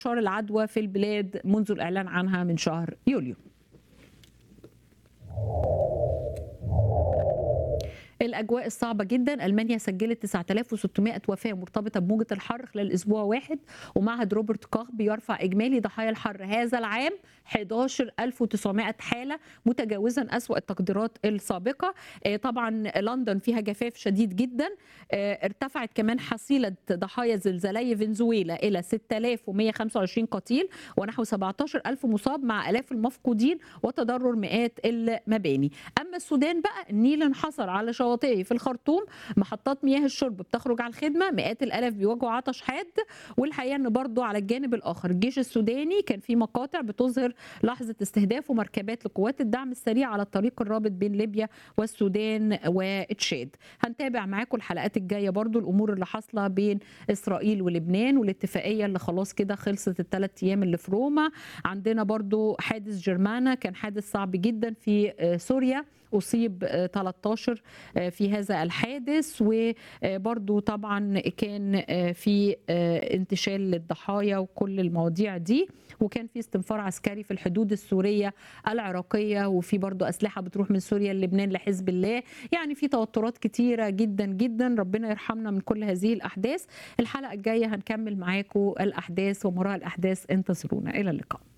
العدوى في البلاد منذ الإعلان عنها من شهر يوليو الاجواء الصعبه جدا المانيا سجلت 9600 وفاه مرتبطه بموجه الحر خلال اسبوع واحد ومعهد روبرت كوخ بيرفع اجمالي ضحايا الحر هذا العام 11900 حاله متجاوزا اسوا التقديرات السابقه طبعا لندن فيها جفاف شديد جدا ارتفعت كمان حصيله ضحايا زلزالي فنزويلا الى 6125 قتيل ونحو 17000 مصاب مع الاف المفقودين وتضرر مئات المباني اما السودان بقى النيل انحصر على شواطئه في الخرطوم محطات مياه الشرب بتخرج على الخدمه مئات الالاف بيواجهوا عطش حاد والحقيقه ان برضو على الجانب الاخر الجيش السوداني كان في مقاطع بتظهر لحظه استهداف ومركبات لقوات الدعم السريع على الطريق الرابط بين ليبيا والسودان وتشاد هنتابع معاكم الحلقات الجايه برضو الامور اللي حاصله بين اسرائيل ولبنان والاتفاقيه اللي خلاص كده خلصت الثلاث ايام اللي في روما عندنا برضو حادث جرمانا كان حادث صعب جدا في سوريا اصيب 13 في هذا الحادث وبرضو طبعا كان في انتشال للضحايا وكل المواضيع دي وكان في استنفار عسكري في الحدود السوريه العراقيه وفي برضو اسلحه بتروح من سوريا للبنان لحزب الله يعني في توترات كتيره جدا جدا ربنا يرحمنا من كل هذه الاحداث الحلقه الجايه هنكمل معاكم الاحداث ومراء الاحداث انتظرونا الى اللقاء